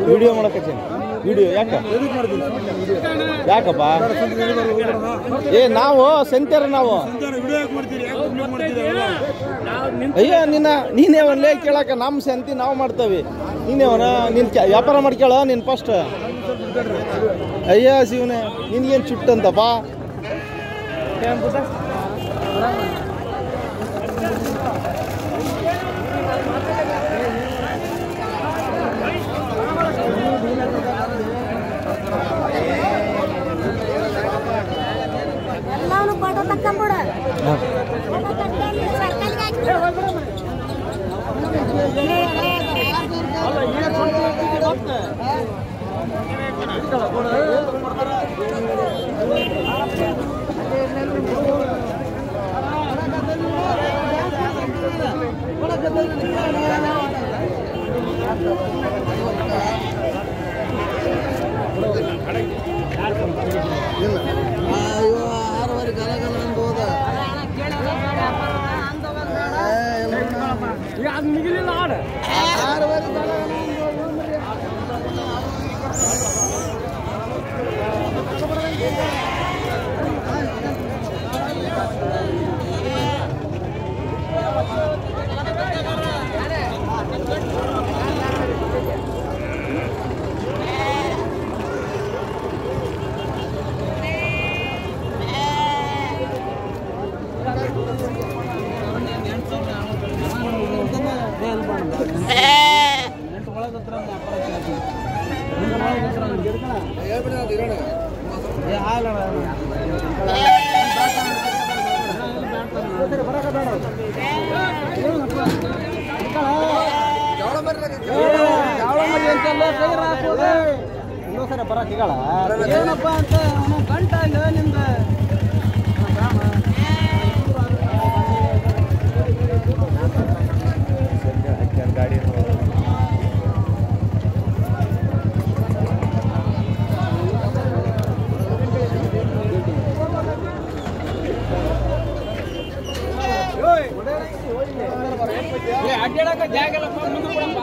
Video ಮಾಡಕತ್ತೀನಿ video ಯಾಕ ಯಾಕಪ್ಪ ಏ ನಾವು ಸಂತ್ಯಾರ ನಾವು ಅಯ್ಯ ನಿನ್ನ ನೀನೇ ಒಂದೇ ಕೇಳಕ ನಮ್ಮ ಸಂತಿ ನಾವು ಮಾಡ್ತೇವೆ ನೀನೇವನ ನಿನ್ ಕೆ- ವ್ಯಾಪಾರ ಮಾಡ್ಕೇಳ ನೀನು ಫಸ್ಟ್ ಅಯ್ಯ ಶಿವನೇ ನಿನ್ಗೇನು ಚುಟ್ಟಂತಪ್ಪ ಎಲ್ಲಾನು ಫೋಟೋ ತಕ್ಕೊಂಬಿಡ ಫೋಟೋ ತಕ್ಕೊಂಡು ಸರ್ಕಲ್ಗೆ ಹಾಕ್ಬಿಡು. ಏನಪ್ಪ ಅಂತ ಅವನು ಗಂಟ ಇಲ್ಲ ನಿಂದ ಅಡ್ಡಾಡಕ ಜಾಗ ಇಲ್ಲಪ್ಪ ಮುಂದೆ ಕೊಡಪ್ಪ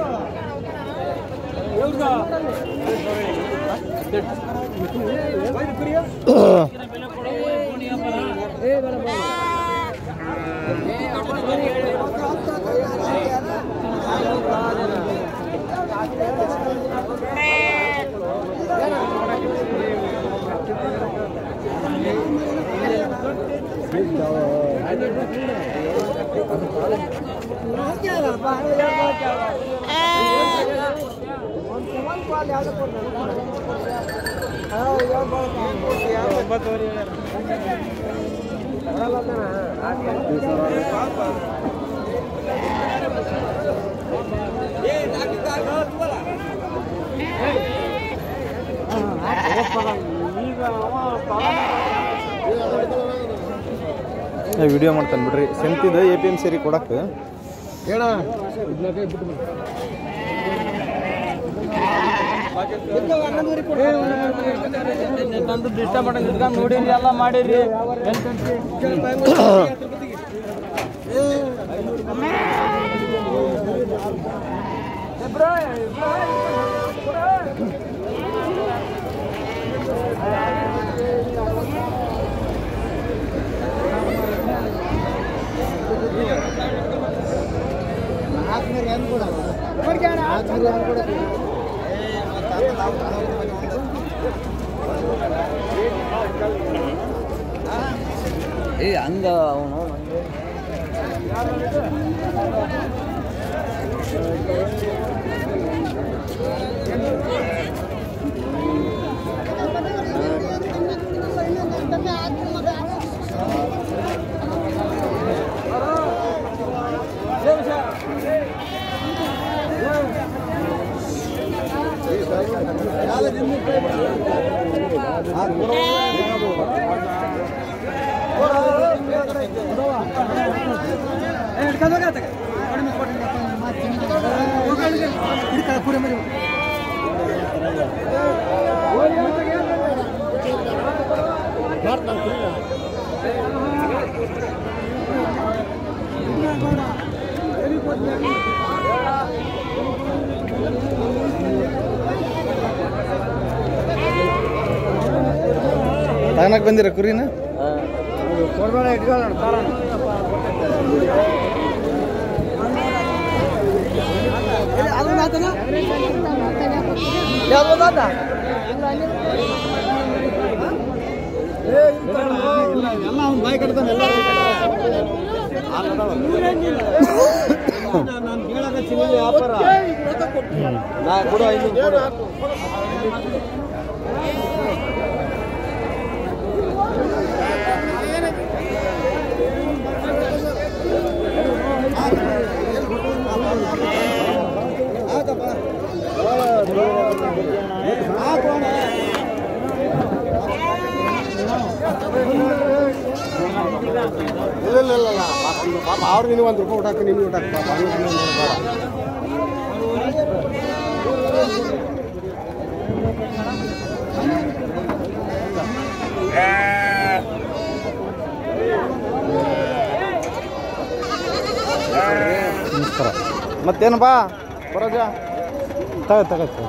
ವಿಡಿಯೋ ಮಾಡ್ತಾನೆ ಬಿಡ್ರಿ ಸಂತಿದ ಎ ಪಿ ಎಮ್ ಸೇರಿ ಕೊಡಕ್ಕೆ ತಂದು ಡಿಸ್ಟರ್ಬ್ ಮಾಡಂಗ್ ಇಟ್ಕೊಂಡ್ ನೋಡಿರಿ ಎಲ್ಲ ಮಾಡಿರಿ ಏ ಹಂಗ ಅವನು ಏ ತೊಗೊಳಕ್ ಬಂದಿರ ಕುರಿನ ಇಲ್ಲ ಇಲ್ಲ ಇಲ್ಲ ಪಾಪ ಅವ್ರು ನಿನಗೆ ಒಂದು ರೂಪಾಯಿ ಊಟ ಹಾಕಿ ನಿಮ್ಗೆ ಊಟ ಹಾಕಿ ಪಾಪ ಹಂಗೆ ಹಂಗೆ ಬೇಡ ನಮಸ್ಕಾರ ಮತ್ತೇನಪ್ಪ ಬರೋಜ ತಗ ತಗ ತಗ.